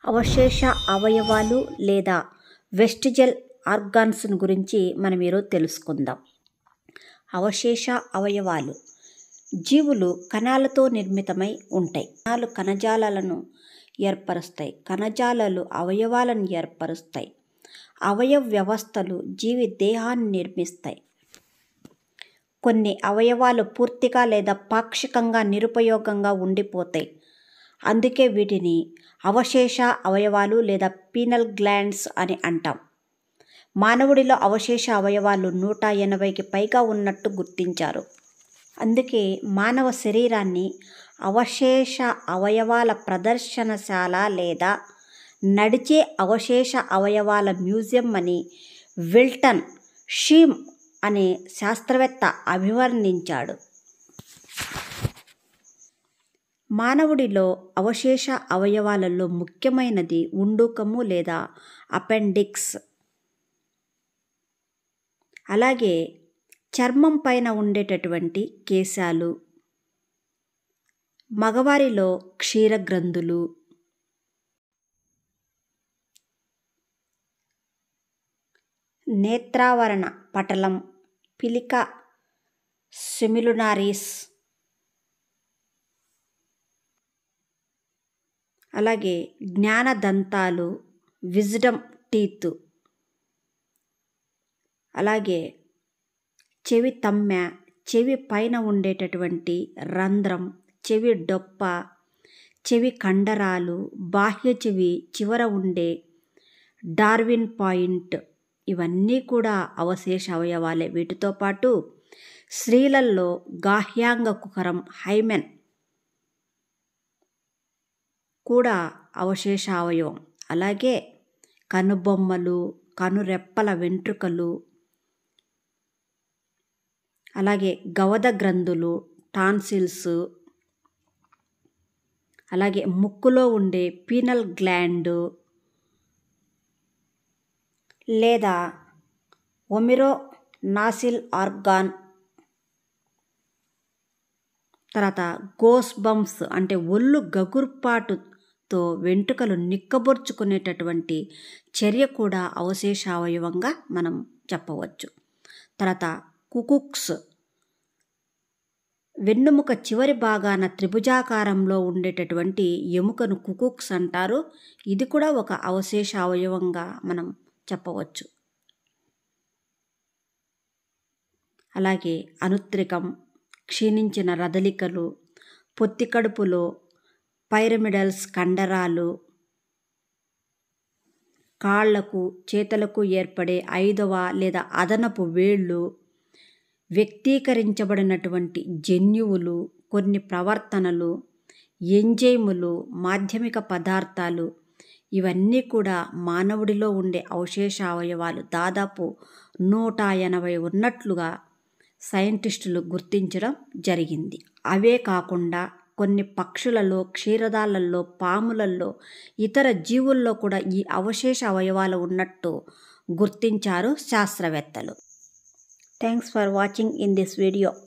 అవశేష అవయవాలు లేదా వెస్టిజల్ ఆర్గాన్స్ గురించి మనం ఈరోజు తెలుసుకుందాం అవశేష అవయవాలు జీవులు కణాలతో నిర్మితమై ఉంటాయి కణాలు కణజాలాలను ఏర్పరుస్తాయి కణజాలాలు అవయవాలను ఏర్పరుస్తాయి అవయవ వ్యవస్థలు జీవి దేహాన్ని నిర్మిస్తాయి కొన్ని అవయవాలు పూర్తిగా లేదా పాక్షికంగా నిరుపయోగంగా ఉండిపోతాయి అందుకే వీటిని అవశేష అవయవాలు లేదా పీనల్ గ్లాండ్స్ అని అంటాం మానవుడిలో అవశేష అవయవాలు నూట ఎనభైకి పైగా ఉన్నట్టు గుర్తించారు అందుకే మానవ శరీరాన్ని అవశేష అవయవాల ప్రదర్శనశాల లేదా నడిచే అవశేష అవయవాల మ్యూజియం అని విల్టన్ షీమ్ అనే శాస్త్రవేత్త అభివర్ణించాడు మానవుడిలో అవశేష అవయవాలలో ముఖ్యమైనది ఉండుకము లేదా అపెండిక్స్ అలాగే చర్మం పైన ఉండేటటువంటి కేశాలు మగవారిలో క్షీరగ్రంథులు నేత్రావరణ పటలం పిలిక సెమిలునారిస్ అలాగే జ్ఞానదంతాలు విజ్డమ్ టీత్ అలాగే చెవి తమ్మె చెవి పైన ఉండేటటువంటి రంధ్రం చెవి డొప్ప చెవి కండరాలు బాహ్య చెవి చివర ఉండే డార్విన్ పాయింట్ ఇవన్నీ కూడా అవశేష అవయవాలే వీటితో పాటు స్త్రీలలో గాహ్యాంగ కుహరం హైమెన్ కూడా అవశేష అవయవం అలాగే కనుబొమ్మలు కనురెప్పల వెంట్రుకలు అలాగే గవద గ్రంథులు టాన్సిల్స్ అలాగే ముక్కులో ఉండే పీనల్ గ్లాండ్ లేదా ఒమిరో నాసిల్ ఆర్గాన్ తర్వాత గోస్ బంప్స్ అంటే ఒళ్ళు గగుర్పాటుతో వెంట్రుకలు నిక్కబొర్చుకునేటటువంటి చర్య కూడా అవశేష అవయవంగా మనం చెప్పవచ్చు తర్వాత కుకుక్స్ వెన్నుముక చివరి భాగాన త్రిభుజాకారంలో ఉండేటటువంటి ఎముకను కుకుక్స్ అంటారు ఇది కూడా ఒక అవశేష అవయవంగా మనం చెప్పవచ్చు అలాగే అనుత్రికం క్షీణించిన రదలికలు పొత్తికడుపులో పైరమిడల్స్ కండరాలు కాళ్లకు చేతులకు ఏర్పడే ఐదవ లేదా అదనపు వేళ్ళు వ్యక్తీకరించబడినటువంటి జన్యువులు కొన్ని ప్రవర్తనలు ఎంజైములు మాధ్యమిక పదార్థాలు ఇవన్నీ కూడా మానవుడిలో ఉండే అవశేష అవయవాలు దాదాపు నూట ఎనభై ఉన్నట్లుగా సైంటిస్టులు గుర్తించడం జరిగింది అవే కాకుండా కొన్ని పక్షులలో క్షీరదాలలో పాములలో ఇతర జీవుల్లో కూడా ఈ అవశేష అవయవాలు ఉన్నట్టు గుర్తించారు శాస్త్రవేత్తలు thanks for watching in this video